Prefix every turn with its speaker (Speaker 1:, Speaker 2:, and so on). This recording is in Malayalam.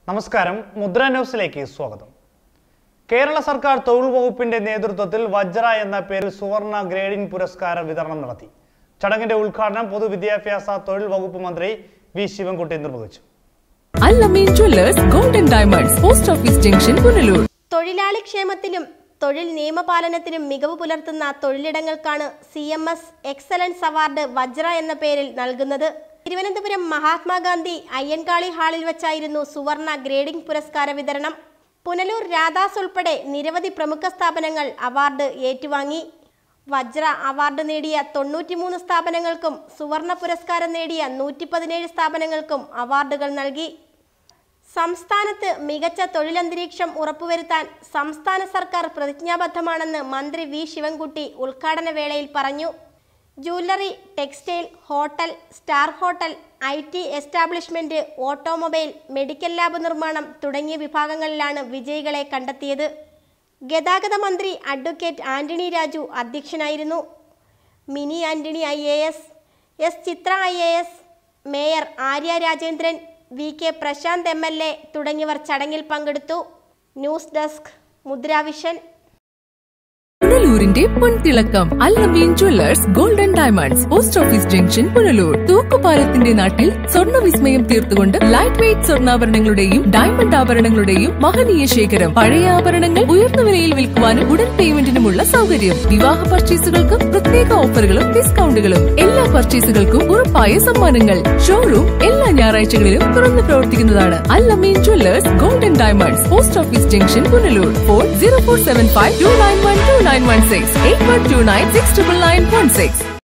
Speaker 1: നമസ്കാരം മുദ്ര ന്യൂസിലേക്ക് സ്വാഗതം കേരള സർക്കാർ തൊഴിൽ വകുപ്പിന്റെ നേതൃത്വത്തിൽ വജ്ര എന്ന പേരിൽ സുവർണ ഗ്രേഡിംഗ് പുരസ്കാര വിതരണം നടത്തി ചടങ്ങിന്റെ ഉദ്ഘാടനം പൊതുവിദ്യാഭ്യാസ തൊഴിൽ വകുപ്പ് മന്ത്രി വി ശിവൻകുട്ടി നിർവഹിച്ചു
Speaker 2: Allameen jewellers golden diamonds post office junction Punalur
Speaker 3: തൊഴിലാളി ക്ഷേമത്തിലും തൊഴിൽ നിയമപാലനത്തിലും മികവ് പുലർത്തുന്ന തൊഴിലിടങ്ങൾക്കാണ് C M S excellence award Vajra എന്ന പേരിൽ നൽകുന്നത് തിരുവനന്തപുരം മഹാത്മാഗാന്ധി അയ്യൻകാളി ഹാളിൽ വെച്ചായിരുന്നു സുവർണ ഗ്രേഡിംഗ് പുരസ്കാര വിതരണം പുനലൂർ രാധാസ് ഉൾപ്പെടെ നിരവധി പ്രമുഖ സ്ഥാപനങ്ങൾ അവാർഡ് ഏറ്റുവാങ്ങി വജ്ര അവാർഡ് നേടിയ തൊണ്ണൂറ്റിമൂന്ന് സ്ഥാപനങ്ങൾക്കും സുവർണ പുരസ്കാരം നേടിയ നൂറ്റി പതിനേഴ് സ്ഥാപനങ്ങൾക്കും അവാർഡുകൾ നൽകി സംസ്ഥാനത്ത് മികച്ച തൊഴിലന്തരീക്ഷം ഉറപ്പുവരുത്താൻ സംസ്ഥാന സർക്കാർ പ്രതിജ്ഞാബദ്ധമാണെന്ന് മന്ത്രി വി ശിവൻകുട്ടി ഉദ്ഘാടന വേളയിൽ പറഞ്ഞു jewellery textile hotel star hotel I T establishment automobile medical lab നിർമ്മാണം തുടങ്ങിയ വിഭാഗങ്ങളിലാണ് വിജയികളെ കണ്ടെത്തിയത് ഗതാഗത മന്ത്രി അഡ്വക്കേറ്റ് ആന്റണി രാജു അധ്യക്ഷനായിരുന്നു Mini Antony I A S S Chithra I A S mayor Arya Rajendran V K Prashanth M L A തുടങ്ങിയവർ ചടങ്ങിൽ പങ്കെടുത്തു ന്യൂസ് ഡെസ്ക് മുദ്രാവിഷൻ
Speaker 2: പുനലൂരിന്റെ പൊൻതിളക്കം Allameen jewellers golden diamonds post office junction Punalur തൂക്കുപാലത്തിന്റെ നാട്ടിൽ സ്വർണ്ണ വിസ്മയം തീർത്തുകൊണ്ട് ലൈറ്റ് വെയ്റ്റ് സ്വർണ്ണാഭരണങ്ങളുടെയും ഡയമണ്ട് ആഭരണങ്ങളുടെയും മഹനീയ ശേഖരം പഴയ ആഭരണങ്ങൾ ഉയർന്ന വിലയിൽ വിൽക്കുവാനും ഉടൻ പേയ്മെന്റിനുമുള്ള സൗകര്യം വിവാഹ പർച്ചേസുകൾക്കും പ്രത്യേക ഓഫറുകളും ഡിസ്കൗണ്ടുകളും എല്ലാ പർച്ചേസുകൾക്കും ഉറപ്പായ സമ്മാനങ്ങൾ ഷോറൂം എല്ലാ ഞായറാഴ്ചകളിലും തുറന്നു പ്രവർത്തിക്കുന്നതാണ് Allameen jewellers golden diamonds post office junction Punalur phone zero four seven five two nine one two nine one six eight one two nine six triple nine one six